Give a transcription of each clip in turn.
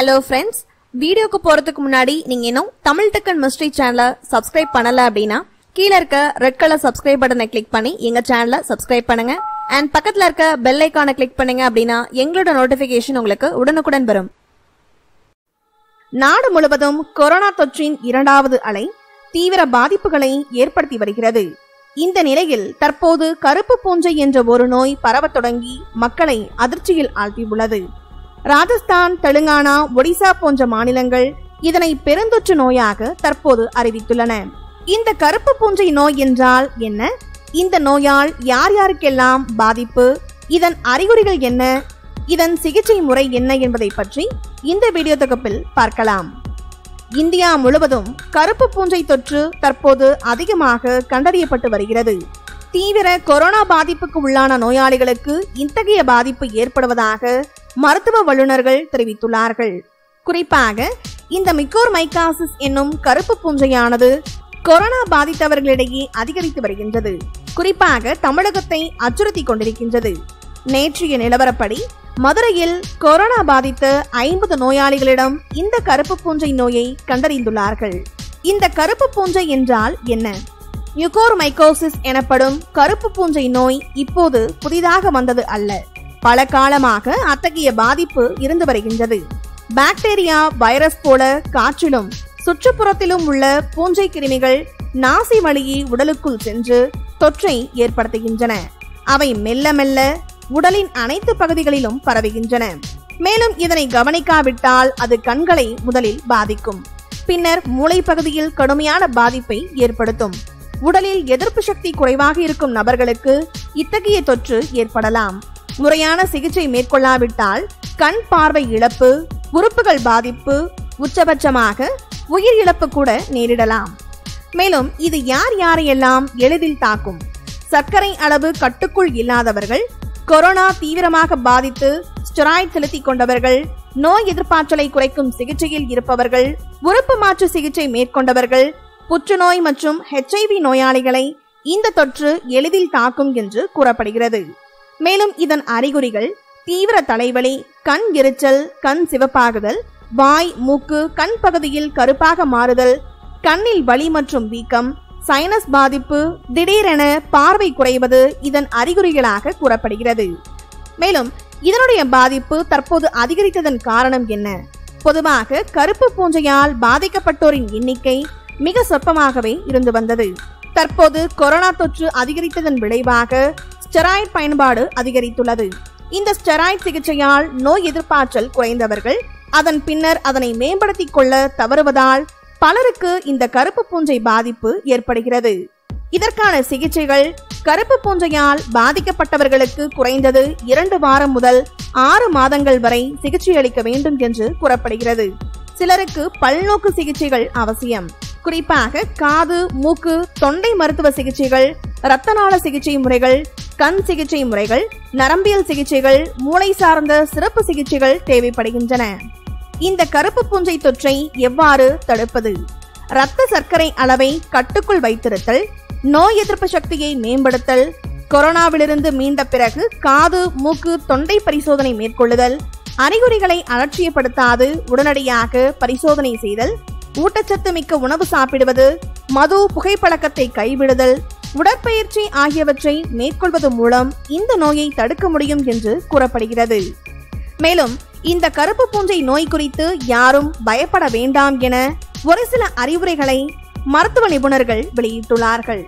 hello friends வீடியோக்கு போறதுக்கு முன்னாடி நீங்க இன்னும் தமிழ் டெக்கன் மிஸ்ட்ரி சேனலை சப்ஸ்கிரைப் பண்ணல அப்படின்னா கீழ இருக்க ரெட் கலர் சப்ஸ்கிரைப் பட்டனை கிளிக் பண்ணி எங்க சேனலை சப்ஸ்கிரைப் பண்ணுங்க அண்ட் பக்கத்துல இருக்க பெல் ஐக்கானை கிளிக் பண்ணுங்க அப்படின்னா எங்களோட நோட்டிபிகேஷன் உங்களுக்கு உடனுக்குடன் வரும் நாடு முழுவதும் கொரோனா தொற்றின் இரண்டாவது அலை தீவிர பாதிப்புகளை ஏற்படுத்தி வருகிறது இந்த நிலையில் தற்போது கருப்பு பூஞ்சை என்ற ஒரு நோய் பரவத் தொடங்கி மக்களை அதிர்ச்சியில் ஆழ்த்தியுள்ளது ராஜஸ்தான் தெலுங்கானா ஒடிசா போன்ற மாநிலங்கள் இதனை பெருந்தொற்று நோயாக தற்போது அறிவித்துள்ளன இந்த கருப்பு பூஞ்சை நோய் என்றால் என்ன இந்த நோயால் யார் யாருக்கெல்லாம் பாதிப்பு இதன் அறிகுறிகள் என்ன இதன் சிகிச்சை முறை என்ன என்பதை பற்றி இந்த வீடியோ தொகுப்பில் பார்க்கலாம் இந்தியா முழுவதும் கருப்பு பூஞ்சை தொற்று தற்போது அதிகமாக கண்டறியப்பட்டு வருகிறது தீவிர கொரோனா பாதிப்புக்கு உள்ளான நோயாளிகளுக்கு இத்தகைய பாதிப்பு ஏற்படுவதாக மருத்துவ வல்லுநர்கள் தெரிவித்துள்ளார்கள் குறிப்பாக இந்த மிக்கோர் மைக்காசிஸ் என்னும் கருப்பு பூஞ்சையானது கொரோனா பாதித்தவர்களிடையே அதிகரித்து வருகின்றது குறிப்பாக தமிழகத்தை அச்சுறுத்தி கொண்டிருக்கின்றது நேற்றைய நிலவரப்படி மதுரையில் கொரோனா பாதித்த ஐம்பது நோயாளிகளிடம் இந்த கருப்பு பூஞ்சை நோயை கண்டறிந்துள்ளார்கள் இந்த கருப்பு பூஞ்சை என்றால் என்ன மைக்கோசிஸ் எனப்படும் கருப்பு பூஞ்சை நோய் இப்போது புதிதாக வந்தது அல்ல பல காலமாக அத்தகைய பாதிப்பு இருந்து வருகின்றது பாக்டீரியா வைரஸ் போல காற்றிலும் சுற்றுப்புறத்திலும் உள்ள பூஞ்சை கிருமிகள் நாசி வழியே உடலுக்குள் சென்று தொற்றை ஏற்படுத்துகின்றன அவை மெல்ல மெல்ல உடலின் அனைத்து பகுதிகளிலும் பரவுகின்றன மேலும் இதனை கவனிக்காவிட்டால் அது கண்களை முதலில் பாதிக்கும் பின்னர் மூளை பகுதியில் கடுமையான பாதிப்பை ஏற்படுத்தும் உடலில் எதிர்ப்பு சக்தி குறைவாக இருக்கும் நபர்களுக்கு இத்தகைய தொற்று ஏற்படலாம் முறையான சிகிச்சை மேற்கொள்ளாவிட்டால் கண் பார்வை இழப்பு உறுப்புகள் பாதிப்பு உச்சபட்சமாக உயிர் இழப்பு கூட நேரிடலாம் மேலும் இது யார் யாரையெல்லாம் எளிதில் தாக்கும் சர்க்கரை அளவு கட்டுக்குள் இல்லாதவர்கள் கொரோனா தீவிரமாக பாதித்து ஸ்டெராய்ட் செலுத்திக் கொண்டவர்கள் நோய் எதிர்ப்பாற்றலை குறைக்கும் சிகிச்சையில் இருப்பவர்கள் உறுப்பு மாற்று சிகிச்சை மேற்கொண்டவர்கள் புற்றுநோய் மற்றும் ஹெச்ஐவி நோயாளிகளை இந்த தொற்று எளிதில் தாக்கும் என்று கூறப்படுகிறது மேலும் இதன் அறிகுறிகள் தீவிர தலைவலி கண் எரிச்சல் கண் சிவப்பாகுதல் வாய் மூக்கு கண் பகுதியில் கருப்பாக மாறுதல் கண்ணில் வலி மற்றும் வீக்கம் சைனஸ் பாதிப்பு திடீரென பார்வை குறைவது இதன் அறிகுறிகளாக கூறப்படுகிறது மேலும் இதனுடைய பாதிப்பு தற்போது அதிகரித்ததன் காரணம் என்ன பொதுவாக கருப்பு பூஞ்சையால் பாதிக்கப்பட்டோரின் எண்ணிக்கை மிக சொற்பமாகவே இருந்து வந்தது தற்போது கொரோனா தொற்று அதிகரித்ததன் விளைவாக ஸ்டெராய்ட் பயன்பாடு அதிகரித்துள்ளது இந்த ஸ்டெராய்ட் சிகிச்சையால் நோய் எதிர்ப்பாற்றல் குறைந்தவர்கள் அதன் பின்னர் அதனை மேம்படுத்திக் கொள்ள தவறுவதால் பலருக்கு இந்த கருப்பு பூஞ்சை பாதிப்பு ஏற்படுகிறது இதற்கான சிகிச்சைகள் கருப்பு பூஞ்சையால் பாதிக்கப்பட்டவர்களுக்கு குறைந்தது இரண்டு வாரம் முதல் ஆறு மாதங்கள் வரை சிகிச்சை அளிக்க வேண்டும் என்று கூறப்படுகிறது சிலருக்கு பல்நோக்கு சிகிச்சைகள் அவசியம் குறிப்பாக காது மூக்கு தொண்டை மருத்துவ சிகிச்சைகள் இரத்த நாள சிகிச்சை முறைகள் கண் சிகிச்சை முறைகள் நரம்பியல் சிகிச்சைகள் மூளை சார்ந்த சிறப்பு சிகிச்சைகள் தேவைப்படுகின்றன இந்த கருப்பு பூஞ்சை தொற்றை எவ்வாறு தடுப்பது இரத்த சர்க்கரை அளவை கட்டுக்குள் வைத்திருத்தல் நோய் எதிர்ப்பு சக்தியை மேம்படுத்தல் கொரோனாவிலிருந்து மீண்ட பிறகு காது மூக்கு தொண்டை பரிசோதனை மேற்கொள்ளுதல் அறிகுறிகளை அலட்சியப்படுத்தாது உடனடியாக பரிசோதனை செய்தல் ஊட்டச்சத்து மிக்க உணவு சாப்பிடுவது மது புகைப்பழக்கத்தை கைவிடுதல் உடற்பயிற்சி ஆகியவற்றை மேற்கொள்வது மூலம் இந்த நோயை தடுக்க முடியும் என்று கூறப்படுகிறது மேலும் இந்த கருப்பு பூஞ்சை நோய் குறித்து யாரும் பயப்பட வேண்டாம் என ஒரு சில அறிவுரைகளை மருத்துவ நிபுணர்கள் வெளியிட்டுள்ளார்கள்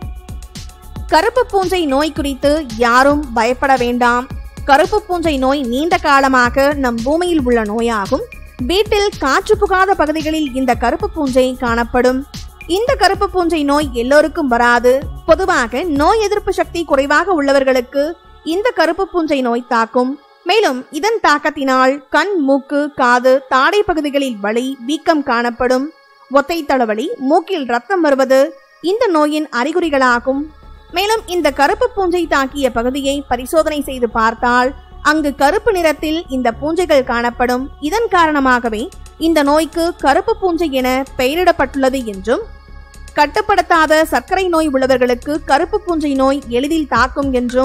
கருப்பு பூஞ்சை நோய் குறித்து யாரும் பயப்பட வேண்டாம் கருப்பு பூஞ்சை நோய் நீண்ட காலமாக நம் பூமியில் உள்ள நோயாகும் வீட்டில் காற்று புகாத பகுதிகளில் இந்த கருப்பு பூஞ்சை காணப்படும் இந்த கருப்பு பூஞ்சை நோய் எல்லோருக்கும் வராது பொதுவாக நோய் எதிர்ப்பு சக்தி குறைவாக உள்ளவர்களுக்கு இந்த கருப்பு பூஞ்சை நோய் தாக்கும் மேலும் இதன் தாக்கத்தினால் கண் மூக்கு காது தாடை பகுதிகளில் வலி வீக்கம் காணப்படும் ஒத்தை தளவலி மூக்கில் ரத்தம் வருவது இந்த நோயின் அறிகுறிகளாகும் மேலும் இந்த கருப்பு பூஞ்சை தாக்கிய பகுதியை பரிசோதனை செய்து பார்த்தால் அங்கு கருப்பு நிறத்தில் இந்த பூஞ்சைகள் காணப்படும் இதன் காரணமாகவே இந்த நோய்க்கு கருப்பு பூஞ்சை என பெயரிடப்பட்டுள்ளது என்றும் கட்டுப்படுத்தாத சர்க்கரை நோய் உள்ளவர்களுக்கு கருப்பு பூஞ்சை நோய் எளிதில் தாக்கும் என்றும்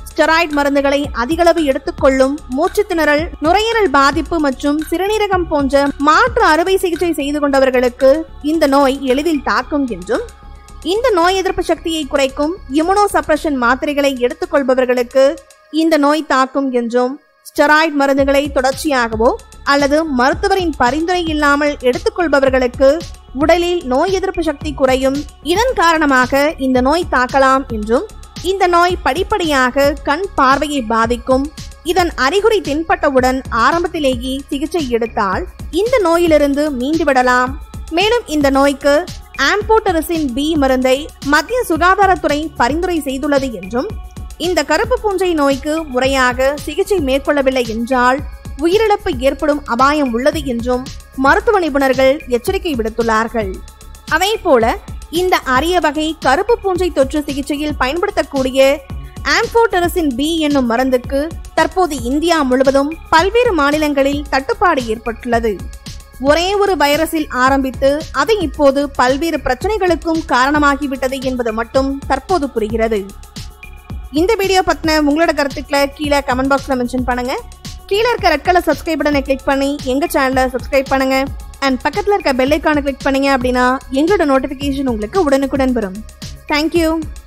ஸ்டெராய்டு மருந்துகளை அதிகளவு எடுத்துக்கொள்ளும் மூச்சுத்திணறல் நுரையீரல் பாதிப்பு மற்றும் சிறுநீரகம் போன்ற மாற்று அறுவை சிகிச்சை செய்து கொண்டவர்களுக்கு இந்த நோய் எளிதில் தாக்கும் என்றும் இந்த நோய் எதிர்ப்பு சக்தியை குறைக்கும் இம்யூனோ சப்ரஷன் மாத்திரைகளை எடுத்துக்கொள்பவர்களுக்கு இந்த நோய் தாக்கும் என்றும் ஸ்டெராய்டு மருந்துகளை தொடர்ச்சியாகவோ அல்லது மருத்துவரின் பரிந்துரை இல்லாமல் எடுத்துக்கொள்பவர்களுக்கு உடலில் நோய் எதிர்ப்பு சக்தி குறையும் இதன் காரணமாக இந்த நோய் தாக்கலாம் என்றும் இந்த நோய் படிப்படியாக கண் பார்வையை பாதிக்கும் இதன் அறிகுறி தென்பட்டவுடன் ஆரம்பத்திலேயே சிகிச்சை எடுத்தால் இந்த நோயிலிருந்து மீண்டுவிடலாம் மேலும் இந்த நோய்க்கு ஆம்போட்டரிசின் பி மருந்தை மத்திய சுகாதாரத்துறை பரிந்துரை செய்துள்ளது என்றும் இந்த கருப்பு பூஞ்சை நோய்க்கு முறையாக சிகிச்சை மேற்கொள்ளவில்லை என்றால் உயிரிழப்பு ஏற்படும் அபாயம் உள்ளது என்றும் மருத்துவ நிபுணர்கள் எச்சரிக்கை விடுத்துள்ளார்கள் அதே போல இந்த அரிய வகை கருப்பு பூஞ்சை தொற்று சிகிச்சையில் பயன்படுத்தக்கூடிய ஆம்போட்டரசின் பி என்னும் மருந்துக்கு தற்போது இந்தியா முழுவதும் பல்வேறு மாநிலங்களில் தட்டுப்பாடு ஏற்பட்டுள்ளது ஒரே ஒரு வைரஸில் ஆரம்பித்து அது இப்போது பல்வேறு பிரச்சனைகளுக்கும் காரணமாகிவிட்டது என்பது மட்டும் தற்போது புரிகிறது இந்த வீடியோ பத்தின உங்களோட கருத்துக்களை கீழே கமெண்ட் பாக்ஸ்ல மென்ஷன் பண்ணுங்க கீழே இருக்க ரெட் கலர் சப்ஸ்கிரைப் பட்டனை கிளிக் பண்ணி எங்க சேனலை சப்ஸ்கிரைப் பண்ணுங்க அண்ட் பக்கத்துல இருக்க பெல் ஐக்கானை கிளிக் பண்ணீங்க அப்படின்னா எங்களோட நோட்டிபிகேஷன் உங்களுக்கு உடனுக்குடன் வரும் தேங்க்யூ